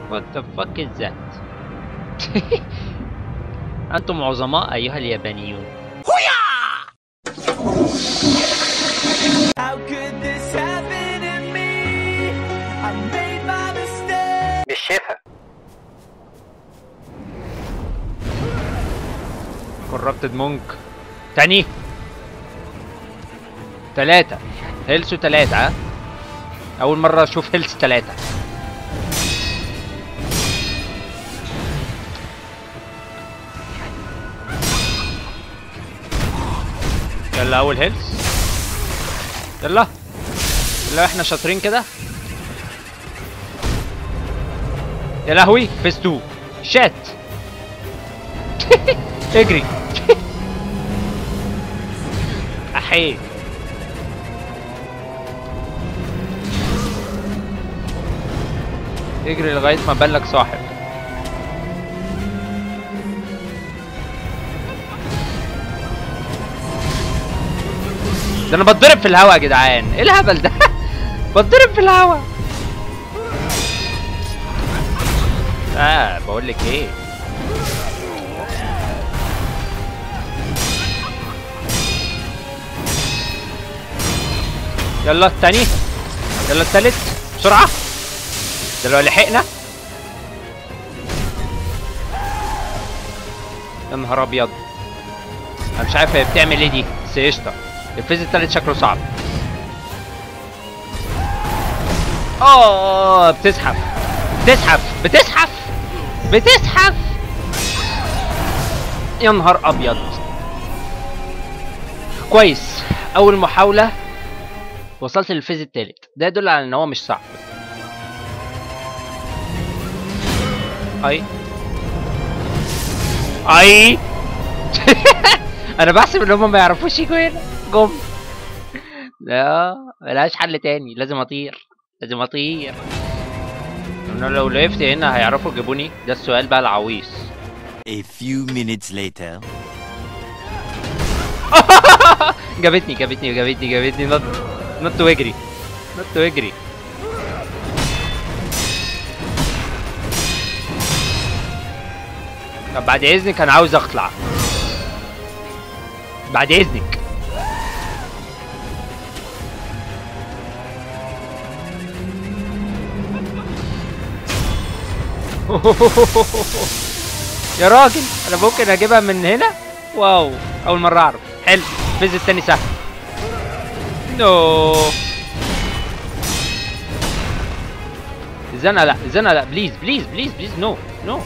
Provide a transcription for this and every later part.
What the fuck is that? أنتم عظماء أيها اليابانيون. How could this happen to me? I made my mistake. بالشفا Corrupted monk. تاني. تلاتة. هيلثو تلاتة ها؟ أول مرة أشوف هيلث تلاتة. يلا أول هيلث. يلا. يلا احنا شاطرين كده. يا لهوي فيس 2 شات اجري احي اجري لغايه ما بان لك صاحب ده انا بتضرب في الهوا يا جدعان ايه الهبل ده بتضرب في الهوا اه بقول لك ايه يلا التاني يلا التالت بسرعة ده لو لحقنا يا نهار ابيض انا مش عارف هي بتعمل ايه دي بس قشطة الفيز التالت شكله صعب اه بتزحف بتزحف بتزحف بتزحف يا نهار ابيض كويس اول محاولة وصلت للفيز التالت ده يدل على ان هو مش صعب اي اي انا بحسب ان هم ما يعرفوش يجوا هنا جم لا ملهاش حل تاني لازم اطير لازم اطير انا لو وقفت هنا هيعرفوا يجيبوني ده السؤال بقى العويص A few minutes later. جابتني جابتني جابتني جابتني نط نط واجري نط واجري طب بعد اذنك انا عاوز اطلع بعد اذنك يا راجل انا ممكن اجيبها من هنا واو اول مره اعرف حلو الفيز التاني سهل نو الزنقه لا الزنقه لا بليز بليز بليز بليز نو نو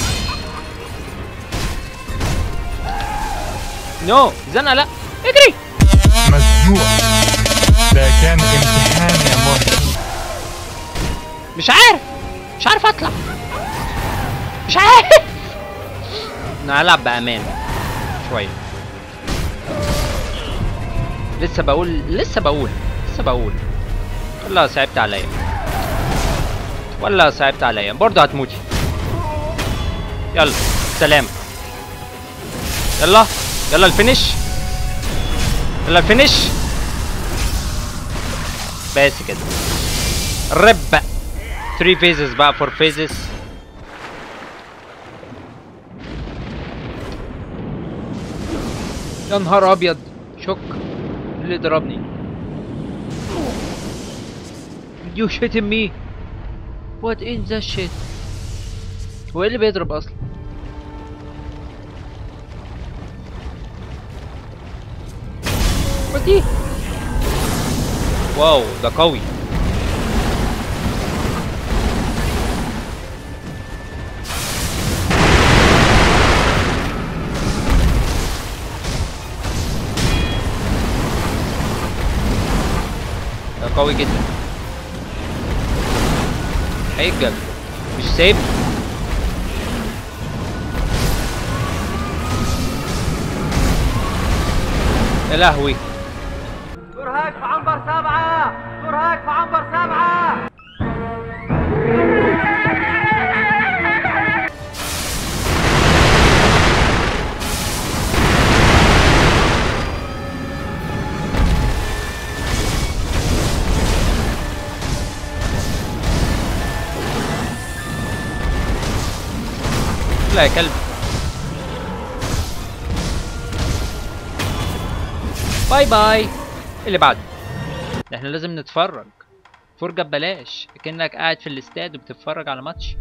نو الزنقه لا اجري مزنوق ده كان امتحان يا مهند مش عارف مش عارف اطلع مش عارف انا هلعب بامان شويه لسه بقول لسه بقول لسه بقول والله صعبت عليا والله صعبت عليا برضه هتموتي يلا سلام يلا يلا الفينش يلا الفينش بس كده رب 3 فيزز بقى 4 فيزز يا نهار ابيض شك اللي ضربني You shitting me What in the shit هو ايه اللي بيضرب اصلا What دي واو ده قوي ده قوي جدا هيتجل مش سايب يا لهوي ترهاك في عنبر سبعة ترهاك في عنبر سبعة لا يا كلب باي باي اللي بعده احنا لازم نتفرج فرجة ببلاش كأنك قاعد في الاستاد وبتتفرج على ماتش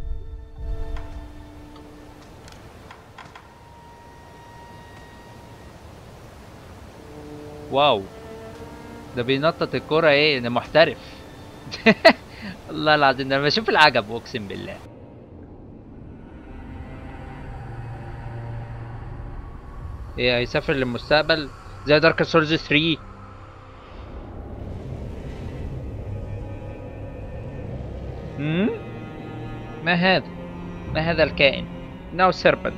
واو ده بينطط الكرة ايه ده محترف الله العظيم ده انا بشوف العجب اقسم بالله ايه هيسافر للمستقبل زي دارك سولز 3 هم؟ ما هذا ما هذا الكائن انه سيربنت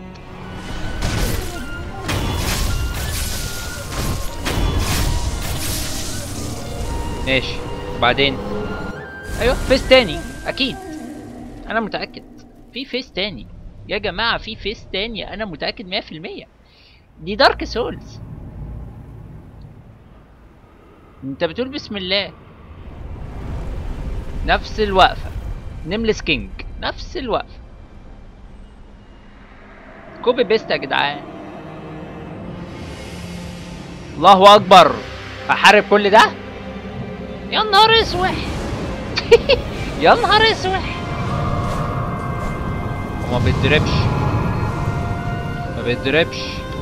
ماشي وبعدين ايوه فيس تاني اكيد انا متاكد في فيس تاني يا جماعه في فيس تاني انا متاكد 100% دي دارك سولز انت بتقول بسم الله نفس الوقفه نملس كينج نفس الوقفه كوبي بيست يا جدعان الله اكبر احارب كل ده يا نهار اسوح يا نهار اسوح هو ما بيتضربش ما بيتضربش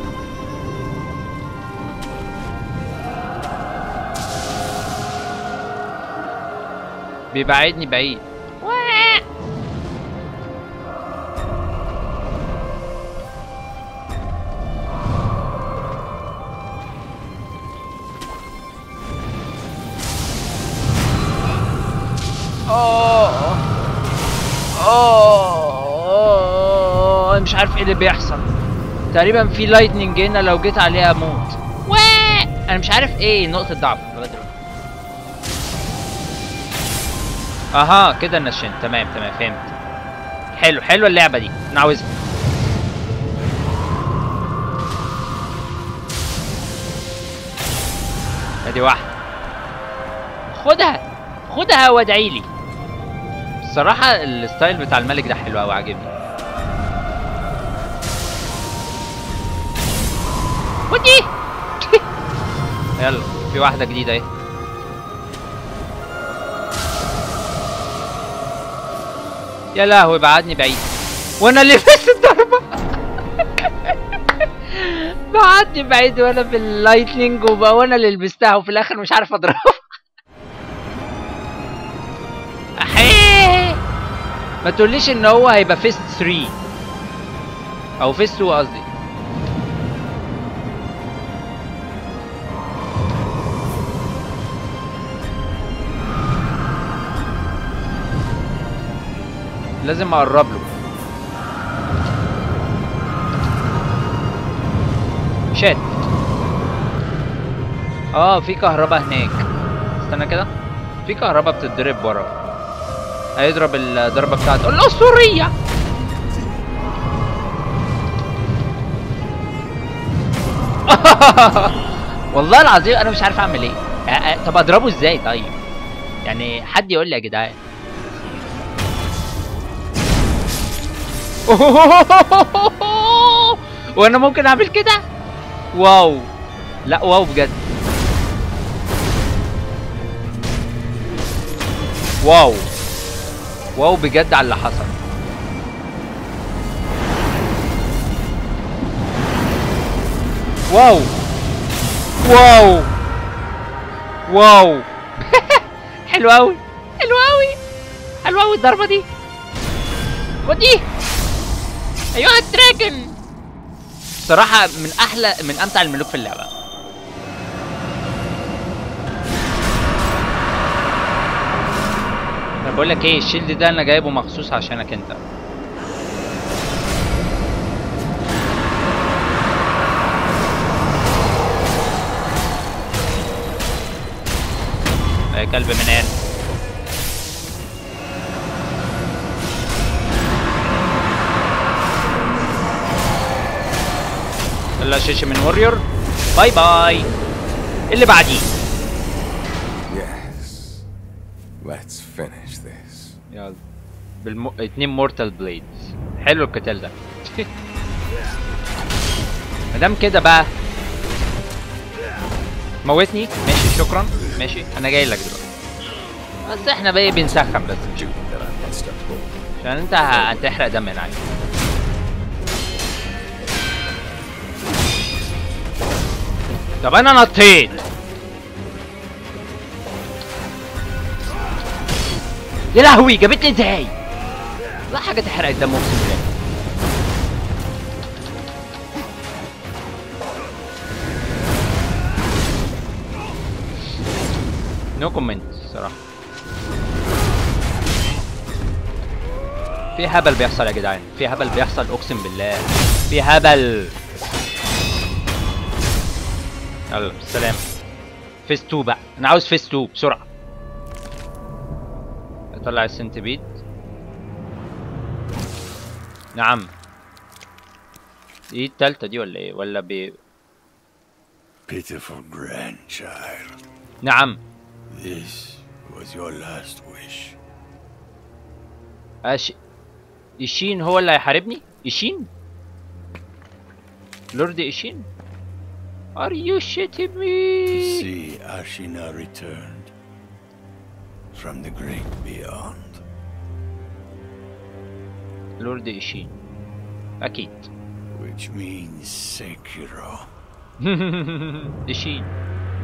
بيبعدني بعيد اوه اوه أنا مش عارف ايه اللي بيحصل تقريبا في لايتنينج هنا لو جيت عليها اموت واه انا مش عارف ايه نقطة ضعف لغاية دلوقتي اها كده نشنت تمام تمام فهمت حلو حلوه اللعبة دي انا عاوزها ادي واحدة خدها خدها وادعي لي الصراحة الستايل بتاع الملك ده حلو قوي عاجبني ودي يلا في واحدة جديدة اهي يا لهوي بعدني بعيد وانا اللي لبست الضربة بعدني بعيد وانا باللايتنينج وبقى وانا اللي لبستها وفي الاخر مش عارف اضربها احيه ما تقوليش ان هو هيبقى فيست 3 او فيست 2 قصدي لازم اقرب له شات اه في كهرباء هناك استنى كده في كهرباء بتتضرب ورا هيضرب الضربه بتاعته الاسطوريه والله العظيم انا مش عارف اعمل ايه آه، آه، طب اضربه ازاي طيب يعني حد يقول لي يا جدعان وانا ممكن اعمل كده واو لا واو بجد واو واو بجد على اللي حصل واو واو واو حلو قوي حلو قوي حلو قوي الضربه دي ودي ايوه الدراجون صراحة من احلى من امتع الملوك في اللعبة انا بقول لك ايه الشيلد ده انا جايبه مخصوص عشانك انت يا كلب من هنا يلا شاشة من ووريور باي باي اللي بعديه Yes. Let's finish this. يلا بالم... اتنين مورتال بليدز حلو القتال ده مادام كده بقى موتني ماشي شكرا ماشي انا جاي لك دلوقتي بس احنا بقى إيه بنسخن بس مش That I must uphold. عشان انت ه- هتحرق دم من عليك طب انا نطيت يا لهوي جابتني ازاي لا حاجه تحرق الدم اقسم بالله نو كومنت الصراحه في هبل بيحصل يا جدعان في هبل بيحصل اقسم بالله في هبل يلا سلام فيس 2 بقى انا عاوز فيس 2 بسرعه اطلع السنتبيد نعم ايه التالتة دي ولا ايه ولا ب Pitiful grandchild. نعم This was your last wish. أش... إيشين هو اللي هيحاربني؟ إيشين؟ لورد إيشين؟ Are you shitting To me? see Ashina returned from the great beyond. لورد إيشين أكيد Which means Sekiro. إيشين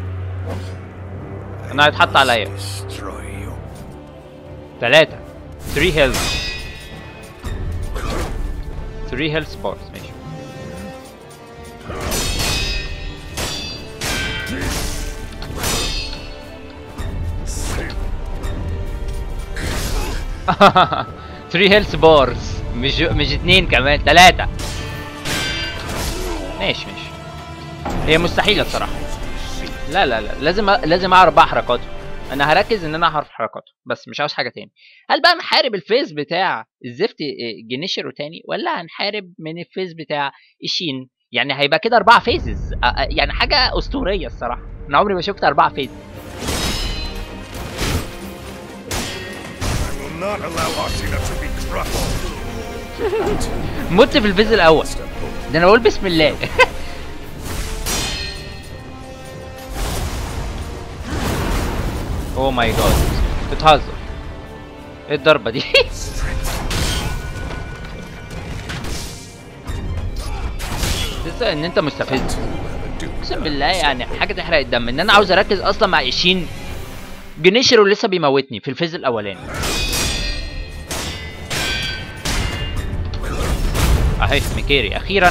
أنا هيتحط عليا Destroy you. ثلاثة 3 هيلث 3 هيلث بارز ماشي ثري هيلث بارز مش مش اتنين كمان تلاتة ماشي ماشي هي مستحيلة الصراحة لا لا لا لازم أ- لازم اعرف بقى حركاته انا هركز ان انا اعرف حركاته بس مش عاوز حاجه تاني هل بقى نحارب الفيز بتاع الزفت إيه، جنيشيرو تاني ولا هنحارب من الفيز بتاع ايشين يعني هيبقى كده اربعه فيزز يعني حاجه اسطوريه الصراحه انا عمري ما شفت اربعه فيز I will not allow Ashina to be crushed. مت في الفيز الاول ده انا بقول بسم الله اوه ماي جاد بتهزر ايه الضربه دي لسه ان انت مستفز اقسم بالله يعني حاجه تحرق الدم ان انا عاوز اركز اصلا مع ايشين جنيشيرو لسه بيموتني في الفيز الاولاني اهي ميكيري اخيرا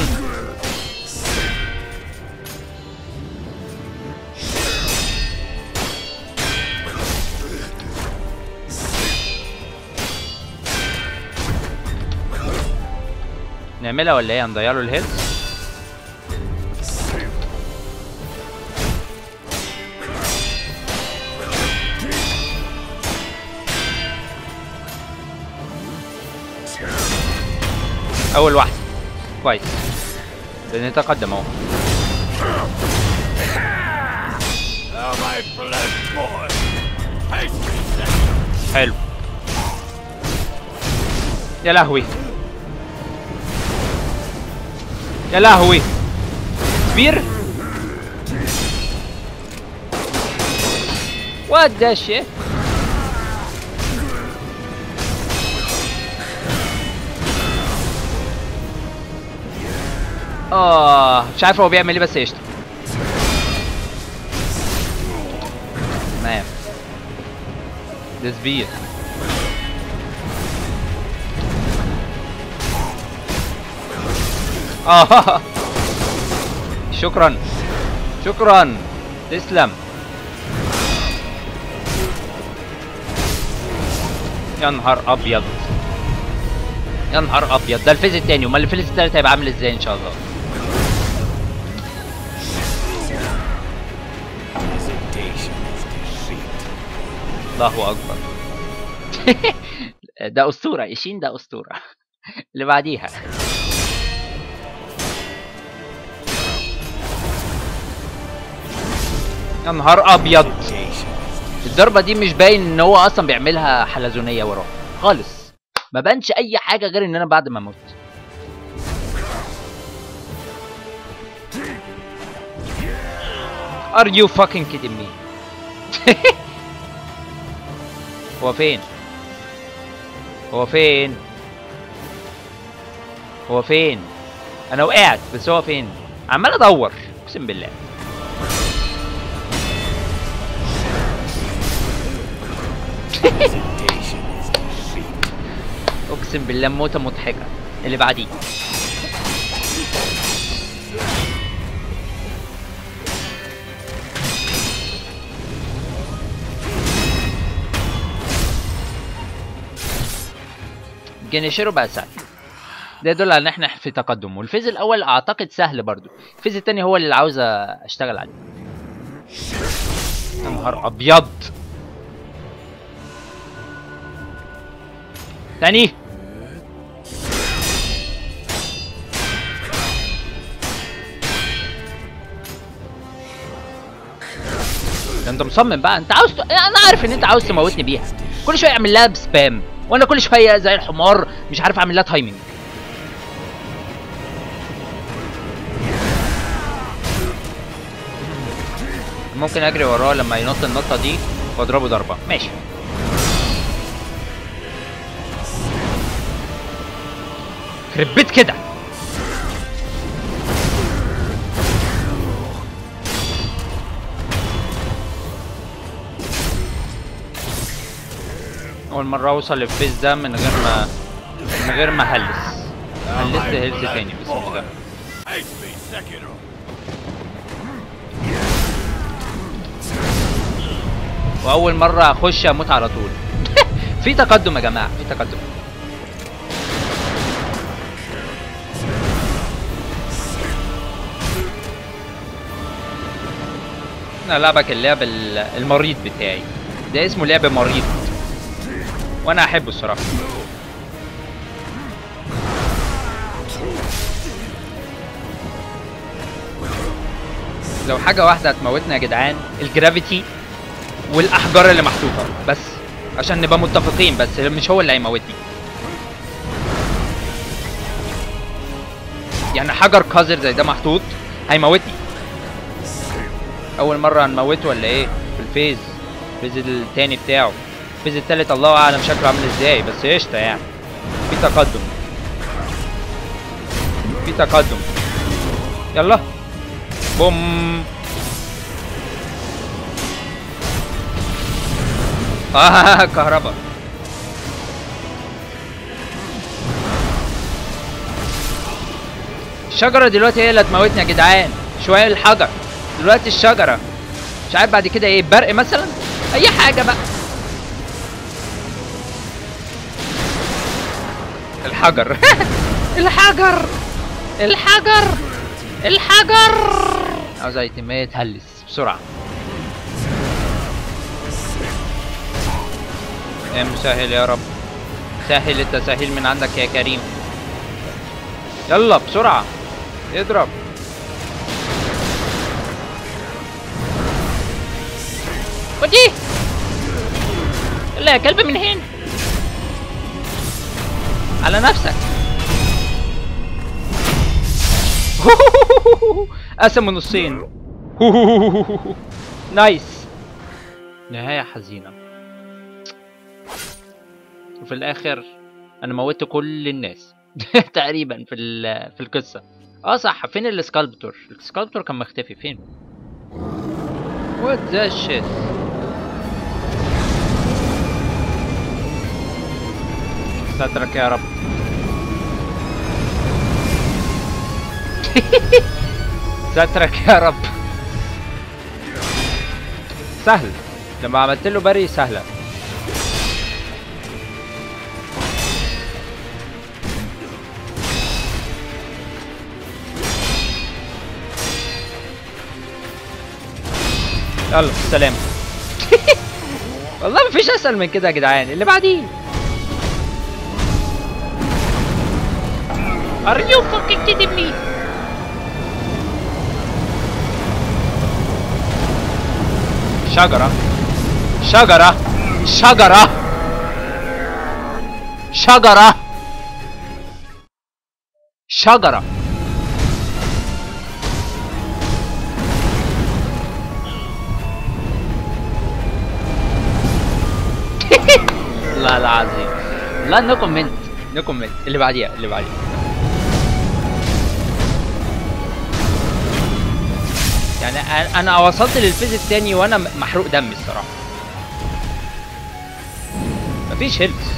نعملها ولا ايه هنضيع له الهيلث اول واحد كويس بنتقدم اهو Now my blood boils. حلو يا لهوي يا لهوي كبير وات ذا شيت اه مش عارف هو بيعمل ايه بس قشطه تمام ده سبير اه شكرا شكرا تسلم يا نهار ابيض يا نهار ابيض ده الفيز التاني امال الفيز التالت هيبقى عامل ازاي ان شاء الله Hesitation is defeat. الله اكبر ده اسطوره ايشين ده اسطوره اللي بعديها يا نهار ابيض الضربه دي مش باين ان هو اصلا بيعملها حلزونيه وراه خالص ما بانش اي حاجه غير ان انا بعد ما اموت Are you fucking kidding me? هو فين؟ هو فين؟ هو فين؟ انا وقعت بس هو فين؟ عمال ادور اقسم بالله اقسم بالله موتة مضحكة اللي بعديه جينيشيرو بقى سهل ده يدل على ان احنا في تقدم والفيز الاول اعتقد سهل برضو الفيز التاني هو اللي عاوز اشتغل عليه يا نهار ابيض تاني ده انت مصمم بقى انت عاوز ت... انا عارف ان انت عاوز تموتني بيها كل شويه اعمل لها بسبام وانا كل شويه زي الحمار مش عارف اعمل لها تايمنج ممكن اجري وراه لما ينط النطه دي واضربه ضربه ماشي يخرب بيت كده اول مره اوصل للفيز ده من غير ما من غير ما هلس هلست هيلث تاني بس مش ده Ice me, Sekiro. واول مره اخش اموت على طول في تقدم يا جماعه في تقدم انا لعبك اللعب ال- المريض بتاعي ده اسمه لعب مريض وانا احبه الصراحه لو حاجه واحده هتموتنا يا جدعان الجرافيتي والاحجار اللي محطوطه بس عشان نبقى متفقين بس مش هو اللي هيموتني يعني حجر قذر زي ده محطوط هيموتني اول مره هنموته ولا ايه في الفيز الفيز التاني بتاعه الفيز التالت الله اعلم شكله عامل ازاي بس قشطه يعني في تقدم في تقدم يلا بوم اه كهرباء الشجرة دلوقتي هي اللي هتموتني يا جدعان شوية الحجر دلوقتي الشجرة مش عارف بعد كده ايه برق مثلا اي حاجة بقى الحجر الحجر الحجر الحجر عاوز ايتمات هلس بسرعة يا مسهل يا رب سهل التسهيل من عندك يا كريم يلا بسرعة اضرب ودي يلا يا كلب من هنا على نفسك قسموا نصين نايس نهاية حزينة وفي الاخر انا موتت كل الناس تقريبا في ال- في القصه اه صح فين السكالبتور السكالبتور كان مختفي فين وات ذا شيت سترك يا رب سترك يا رب سهل لما عملت له بري سهله يلا سلام والله مفيش اسهل من كده يا جدعان اللي بعديه Are you fucking kidding me? شجرة شجرة شجرة شجرة شجرة والله العظيم لا نو كومنت نو كومنت اللي بعديها اللي بعديها يعني أنا- انا وصلت للفيز التاني وانا م- محروق دم الصراحه مفيش هيلث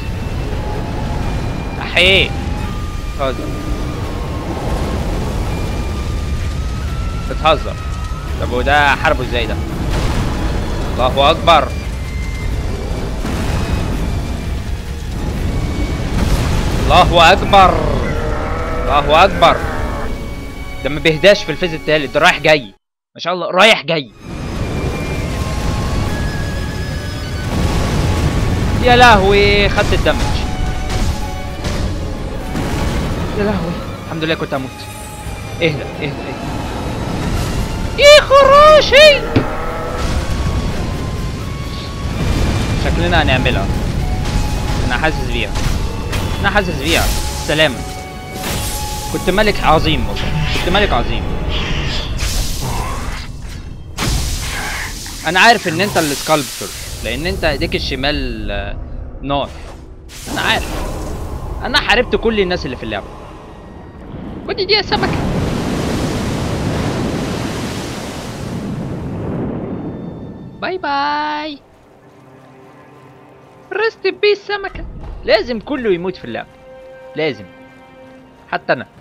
احيه بتهزر بتهزر طب وده حاربه ازاي ده الله اكبر الله اكبر الله اكبر ده ما بيهداش في الفيز التالت ده رايح جاي ما شاء الله رايح جاي يا لهوي خدت الدمج يا لهوي الحمد لله كنت هموت اهدى اهدى اهدى يا خراشي شكلنا هنعملها انا حاسس بيها انا حاسس بيها سلام كنت ملك عظيم والله كنت ملك عظيم انا عارف ان انت السكالبتور لان انت ايديك الشمال آه، نار انا عارف انا حاربت كل الناس اللي في اللعبه خدي دي يا سمكه باي باي ريست بيس سمكه لازم كله يموت في اللعبه لازم حتى انا